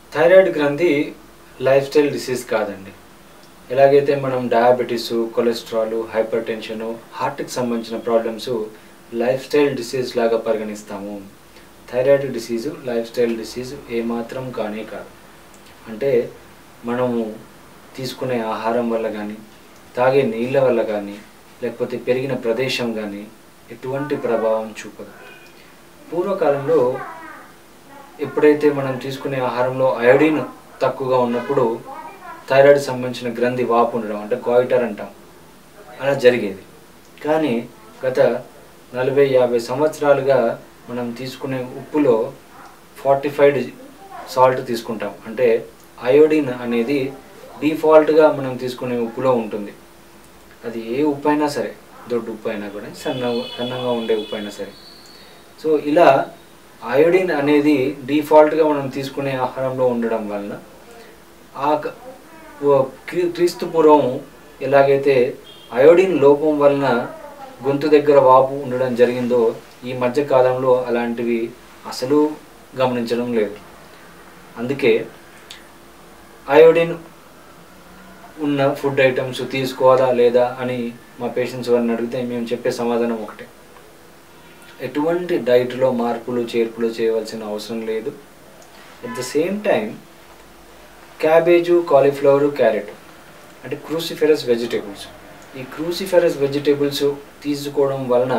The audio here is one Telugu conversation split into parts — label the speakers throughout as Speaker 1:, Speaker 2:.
Speaker 1: థైరాయిడ్ గ్రంథి లైఫ్ స్టైల్ డిసీజ్ కాదండి ఎలాగైతే మనం డయాబెటీస్ కొలెస్ట్రాల్ హైపర్ టెన్షన్ హార్ట్కి సంబంధించిన ప్రాబ్లమ్స్ లైఫ్ స్టైల్ డిసీజ్ లాగా పరిగణిస్తాము thyroid disease life style disease ఏమాత్రం కానే కాదు అంటే మనము తీసుకునే ఆహారం వల్ల కానీ తాగే నీళ్ళ వల్ల కానీ లేకపోతే పెరిగిన ప్రదేశం కానీ ఎటువంటి ప్రభావం చూపదు పూర్వకాలంలో ఎప్పుడైతే మనం తీసుకునే ఆహారంలో అయోడిన్ తక్కువగా ఉన్నప్పుడు థైరాయిడ్ సంబంధించిన గ్రంథి వాపు ఉండడం అంటే కాయిటర్ అంటాం అలా జరిగేది కానీ గత నలభై యాభై సంవత్సరాలుగా మనం తీసుకునే ఉప్పులో ఫార్టిఫైడ్ సాల్ట్ తీసుకుంటాం అంటే అయోడిన్ అనేది డిఫాల్ట్గా మనం తీసుకునే ఉప్పులో ఉంటుంది అది ఏ ఉప్పు అయినా సరే దొడ్డు ఉప్పు అయినా కూడా సన్న సన్నంగా ఉండే ఉప్పు అయినా సరే సో ఇలా అయోడిన్ అనేది డిఫాల్ట్గా మనం తీసుకునే ఆహారంలో ఉండడం వలన ఆ క- ఓ క్రీ- క్రీస్తు పూర్వం ఎలాగైతే అయోడిన్ లోపం వలన గొంతు దగ్గర వాపు ఉండడం జరిగిందో ఈ మధ్య కాలంలో అలాంటివి అసలు గమనించడం లేదు అందుకే అయోడిన్ ఉన్న ఫుడ్ ఐటమ్స్ తీసుకోవాలా లేదా అని మా పేషెంట్స్ వారిని అడిగితే మేము చెప్పే సమాధానం ఒకటే ఎటువంటి డైట్లో మార్పులు చేర్పులు చేయవలసిన అవసరం లేదు at the same time cabbage cauliflower carrot అంటే క్రూసిఫెరస్ వెజిటేబుల్స్ ఈ క్రూసిఫెరస్ వెజిటేబుల్స్ తీసుకోవడం వలన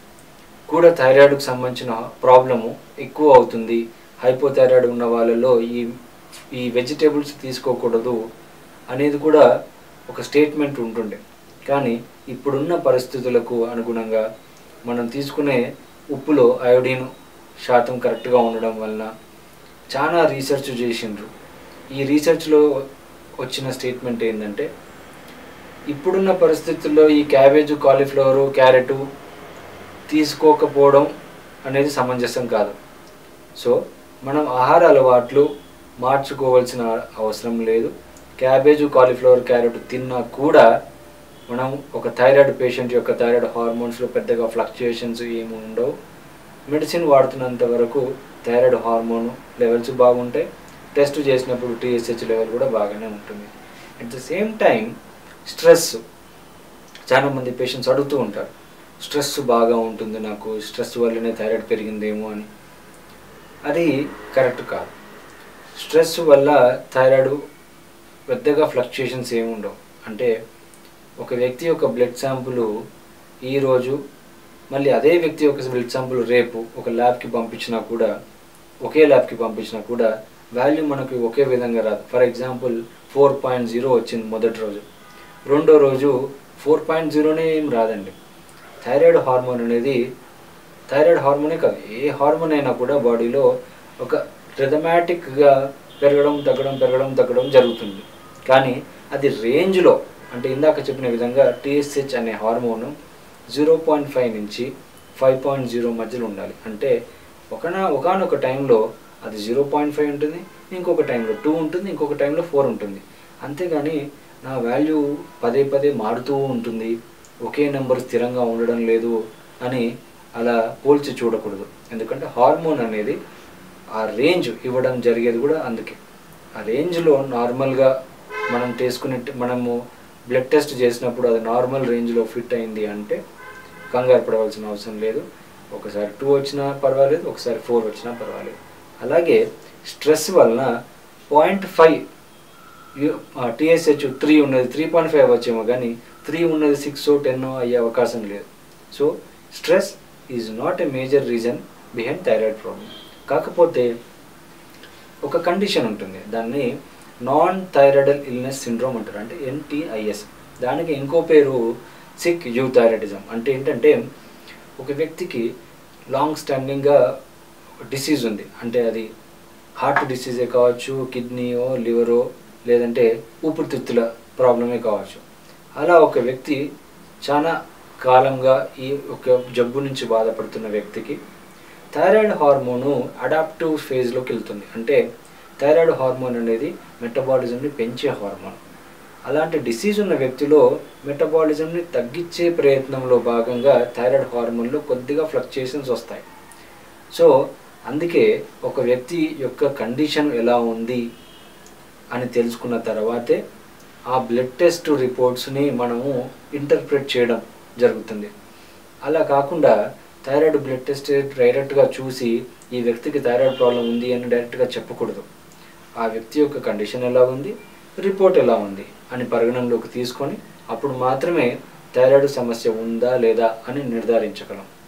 Speaker 1: కూడా థైరాయిడ్కి సంబంధించిన ప్రాబ్లము ఎక్కువ అవుతుంది హైపోథైరాయిడ్ ఉన్న వాళ్ళలో ఈ ఈ వెజిటేబుల్స్ తీసుకోకూడదు అనేది కూడా ఒక స్టేట్మెంట్ ఉంటుండే కానీ ఇప్పుడున్న పరిస్థితులకు అనుగుణంగా మనం తీసుకునే ఉప్పులో అయోడిన్ శాతం కరెక్ట్గా ఉండడం వలన చాలా రీసెర్చ్ చేసిండ్రు ఈ రీసెర్చ్లో వచ్చిన స్టేట్మెంట్ ఏంటంటే ఇప్పుడున్న పరిస్థితుల్లో ఈ క్యాబేజ్ కాలీఫ్లవరు క్యారెట్ తీసుకోకపోవడం అనేది సమంజసం కాదు సో మనం ఆహార అలవాట్లు మార్చుకోవాల్సిన అవసరం లేదు క్యాబేజ్ కాలీఫ్లవర్ క్యారెట్ తిన్నా కూడా మనం ఒక థైరాయిడ్ పేషెంట్ యొక్క థైరాయిడ్ హార్మోన్స్లో పెద్దగా ఫ్లక్చుయేషన్స్ ఏమి ఉండవు మెడిసిన్ వాడుతున్నంత వరకు థైరాయిడ్ హార్మోన్ లెవెల్స్ బాగుంటాయి టెస్ట్ చేసినప్పుడు టీఎస్హెచ్ లెవెల్ కూడా బాగానే ఉంటుంది at the same time stress చాలా మంది పేషెంట్స్ అడుగుతూ ఉంటారు స్ట్రెస్ బాగా ఉంటుంది నాకు స్ట్రెస్ వల్లనే థైరాయిడ్ పెరిగిందేమో అని అది కరెక్ట్ కాదు స్ట్రెస్ వల్ల థైరాయిడ్ పెద్దగా ఫ్లక్చుయేషన్స్ ఏమి ఉండవు అంటే ఒక వ్యక్తి యొక్క బ్లడ్ శాంపుల్ ఈరోజు మళ్ళీ అదే వ్యక్తి యొక్క బ్లడ్ శాంపుల్ రేపు ఒక ల్యాబ్కి పంపించినా కూడా ఒకే ల్యాబ్కి పంపించినా కూడా వాల్యూ మనకు ఒకే విధంగా రాదు for example four point zero వచ్చింది మొదటి రోజు రెండో రోజు ఫోర్ పాయింట్ జీరోనే ఏం రాదండి థైరాయిడ్ హార్మోన్ అనేది థైరాయిడ్ హార్మోనే కాదు ఏ హార్మోన్ అయినా కూడా బాడీలో ఒక రిథమాటిక్గా పెరగడం తగ్గడం పెరగడం తగ్గడం జరుగుతుంది కానీ అది రేంజ్లో అంటే ఇందాక చెప్పిన విధంగా టీఎస్హెచ్ అనే హార్మోన్ జీరో పాయింట్ ఫైవ్ నుంచి ఫైవ్ పాయింట్ జీరో మధ్యలో ఉండాలి అంటే ఒకనా ఒకనొక టైంలో అది జీరో పాయింట్ ఫైవ్ ఉంటుంది ఇంకొక టైంలో టూ ఉంటుంది ఇంకొక టైంలో ఫోర్ ఉంటుంది అంతేగాని నా వాల్యూ పదే పదే మారుతూ ఉంటుంది ఒకే నెంబర్ స్థిరంగా ఉండడం లేదు అని అలా పోల్చి చూడకూడదు ఎందుకంటే హార్మోన్ అనేది ఆ రేంజ్ ఇవ్వడం జరిగేది కూడా అందుకే ఆ రేంజ్లో నార్మల్గా మనం తీసుకునే మనము బ్లడ్ టెస్ట్ చేసినప్పుడు అది నార్మల్ రేంజ్లో ఫిట్ అయింది అంటే కంగారు పడవలసిన అవసరం లేదు ఒకసారి టూ వచ్చినా పర్వాలేదు ఒకసారి ఫోర్ వచ్చినా పర్వాలేదు అలాగే స్ట్రెస్ వలన పాయింట్ ఫైవ్ టీఎస్హెచ్ త్రీ ఉన్నది త్రీ పాయింట్ ఫైవ్ వచ్చేమో కానీ త్రీ ఉన్నది సిక్స్ టెన్ అయ్యే అవకాశం లేదు so stress is not a major reason behind thyroid problem కాకపోతే ఒక కండిషన్ ఉంటుంది దాన్ని నాన్ థైరాయిడల్ ఇల్నెస్ సిండ్రోమ్ అంటారు అంటే ఎన్టీఐఎస్ దానికి ఇంకో పేరు సిక్ యూ థైరాయిడిజం అంటే ఏంటంటే ఒక వ్యక్తికి లాంగ్ స్టాండింగ్గా డిసీజ్ ఉంది అంటే అది హార్ట్ డిసీజే కావచ్చు కిడ్నీయో లివరో లేదంటే ఊపిరితిత్తుల ప్రాబ్లమే కావచ్చు అలా ఒక వ్యక్తి చాలా కాలంగా ఈ ఒక జబ్బు నుంచి బాధపడుతున్న వ్యక్తికి థైరాయిడ్ హార్మోను అడాప్టివ్ ఫేజ్లోకి వెళ్తుంది అంటే థైరాయిడ్ హార్మోన్ అనేది మెటబాలిజంని పెంచే హార్మోన్ అలాంటి డిసీజ్ ఉన్న వ్యక్తిలో మెటబాలిజంని తగ్గించే ప్రయత్నంలో భాగంగా థైరాయిడ్ హార్మోన్లో కొద్దిగా ఫ్లక్చుయేషన్స్ వస్తాయి సో అందుకే ఒక వ్యక్తి యొక్క కండిషన్ ఎలా ఉంది అని తెలుసుకున్న తర్వాతే ఆ బ్లడ్ టెస్ట్ రిపోర్ట్స్ని మనము ఇంటర్ప్రిట్ చేయడం జరుగుతుంది అలా కాకుండా థైరాయిడ్ బ్లడ్ టెస్ట్ డైరెక్ట్గా చూసి ఈ వ్యక్తికి థైరాయిడ్ ప్రాబ్లం ఉంది అని డైరెక్ట్గా చెప్పకూడదు ఆ వ్యక్తి యొక్క కండిషన్ ఎలా ఉంది రిపోర్ట్ ఎలా ఉంది అని పరిగణనలోకి తీసుకొని అప్పుడు మాత్రమే థైరాయిడ్ సమస్య ఉందా లేదా అని నిర్ధారించగలం